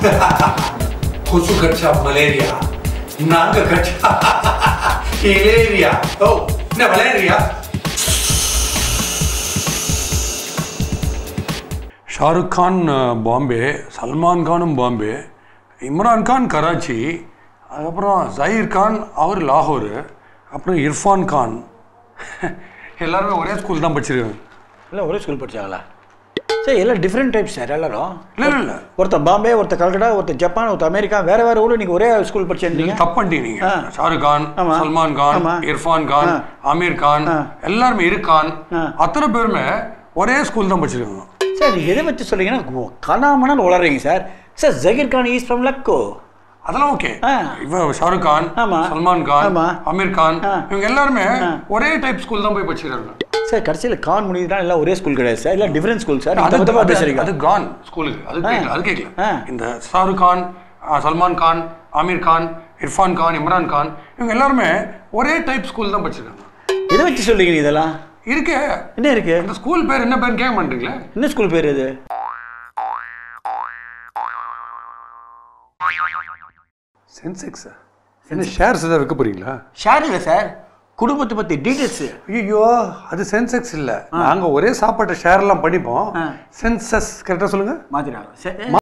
கொசு கடிச்சா மலேரியா நாங்க கடிச்சா இலேரியா ஓ என்ன மலேரியா ஷாருக் கான் அஹ், பாம்பே சல்மான் கானும் பாம்பே இம்ரான் கான் கராச்சி அதுக்கப்புறம் ஜஹீர் கான் அவர் லாகூர் அப்புறம் இர்ஃபான் கான் எல்லாருமே ஒரே ஸ்கூல் தான் படிச்சிருக்காங்க எல்லாம் ஒரே ஸ்கூல் படிச்சாங்களா சரி எல்லாம் டிஃப்ரெண்ட் டைப்ஸ் சார் எல்லாரும் இல்லை இல்லை இல்லை ஒருத்தர் பாம்பே ஒருத்தர் கல்கட்டா ஒருத்தர் ஜப்பான் ஒருத்தர் அமெரிக்கா வேற வேற ஊரில் நீங்கள் ஒரே ஸ்கூல் படிச்சிருந்தீங்க தப்பு பண்ணிட்டீங்க நீங்க ஆ. ஷாருக் கான் ஆமா. சல்மான் கான் ஆமா. இர்ஃபான் கான் ஆ. ஆமீர் கான் ஆ. எல்லாருமே இருக்கான் ஆ. அத்தனை பேருமே ஒரே ஸ்கூல் தான் படிச்சிருக்காங்க சார் நீங்கள் எதை வச்சு சொல்றீங்கன்னா கனாமனால் வளர்றீங்க sir sir Zaheer Khan is from Lucknow அதெல்லாம் ஓகே ஆ. இவ ஷாருக் கான் ஆமா. சல்மான் கான் ஆமா. அமீர் கான் ஆ. இவங்க எல்லாருமே ஆ. ஒரே டைப் ஸ்கூல் தான் போய் படிச்சிருக்காங்க சார் கடைசியில் கான் முடியுதுனா எல்லாம் ஒரே ஸ்கூல் கிடையாது சார் எல்லாம் டிஃப்ரெண்ட் ஸ்கூல் சார் அது அது அது- பேசுறீங்க அது கான் ஸ்கூலுக்கு அது ஆ. கேட்கல அது கேட்கல ஆ. இந்த ஷாருக் கான் ஆ, சல்மான் கான் ஆமீர் கான் இர்ஃபான் கான் இம்ரான் கான் இவங்க எல்லாருமே ஒரே டைப் ஸ்கூல் தான் படிச்சிருக்காங்க எதை வச்சு சொல்றீங்க நீ இதெல்லாம் இருக்கே என்ன இருக்கு இந்த ஸ்கூல் பேர் என்ன பேர் கேட்க மாட்டீங்களே என்ன ஸ்கூல் பேர் இது சென்செக்ஸ் என்ன ஷேர்ஸ் ஏதாவது வைக்க போறீங்களா ஷேர் இல்லை சார் குடும்பத்தை பற்றி டீட்டெயில்ஸ் ஐயோ அது சென்செக்ஸ் இல்ல நாங்க ஒரே சாப்பாட்டை ஷேர் எல்லாம் படிப்போம் ஆ. சென்சஸ் கரெக்டா சொல்லுங்க மாற்றினாங்க